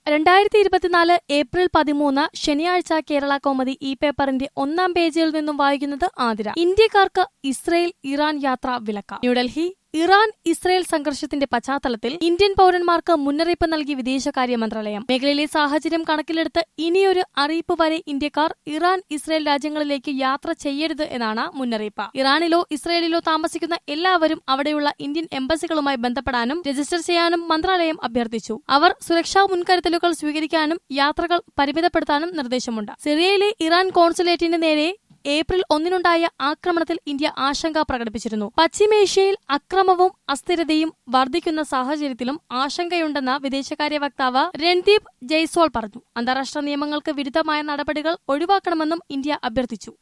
രണ്ടായിരത്തി ഇരുപത്തിനാല് ഏപ്രിൽ പതിമൂന്ന് ശനിയാഴ്ച കേരള കോമതി ഈ പേപ്പറിന്റെ ഒന്നാം പേജിൽ നിന്നും വായിക്കുന്നത് ആതിര ഇന്ത്യക്കാർക്ക് ഇസ്രയേൽ ഇറാൻ യാത്ര വിലക്ക ന്യൂഡൽഹി ഇറാൻ ഇസ്രയേൽ സംഘർഷത്തിന്റെ പശ്ചാത്തലത്തിൽ ഇന്ത്യൻ പൌരന്മാർക്ക് മുന്നറിയിപ്പ് നൽകി വിദേശകാര്യ മന്ത്രാലയം മേഖലയിലെ സാഹചര്യം കണക്കിലെടുത്ത് ഇനിയൊരു അറിയിപ്പ് വരെ ഇന്ത്യക്കാർ ഇറാൻ ഇസ്രയേൽ രാജ്യങ്ങളിലേക്ക് യാത്ര ചെയ്യരുത് എന്നാണ് മുന്നറിയിപ്പ് ഇറാനിലോ ഇസ്രയേലിലോ താമസിക്കുന്ന എല്ലാവരും അവിടെയുള്ള ഇന്ത്യൻ എംബസികളുമായി ബന്ധപ്പെടാനും രജിസ്റ്റർ ചെയ്യാനും മന്ത്രാലയം അഭ്യർത്ഥിച്ചു അവർ സുരക്ഷാ മുൻകരുതലുകൾ സ്വീകരിക്കാനും യാത്രകൾ പരിമിതപ്പെടുത്താനും നിർദ്ദേശമുണ്ട് സിറിയയിലെ ഇറാൻ കോൺസുലേറ്റിന് നേരെ ഏപ്രിൽ ഒന്നിനുണ്ടായ ആക്രമണത്തിൽ ഇന്ത്യ ആശങ്ക പ്രകടിപ്പിച്ചിരുന്നു പശ്ചിമേഷ്യയിൽ അക്രമവും അസ്ഥിരതയും വർദ്ധിക്കുന്ന സാഹചര്യത്തിലും ആശങ്കയുണ്ടെന്ന് വിദേശകാര്യ വക്താവ് രൺദീപ് ജയ്സ്വാൾ പറഞ്ഞു അന്താരാഷ്ട്ര നിയമങ്ങൾക്ക് വിരുദ്ധമായ നടപടികൾ ഒഴിവാക്കണമെന്നും ഇന്ത്യ അഭ്യർത്ഥിച്ചു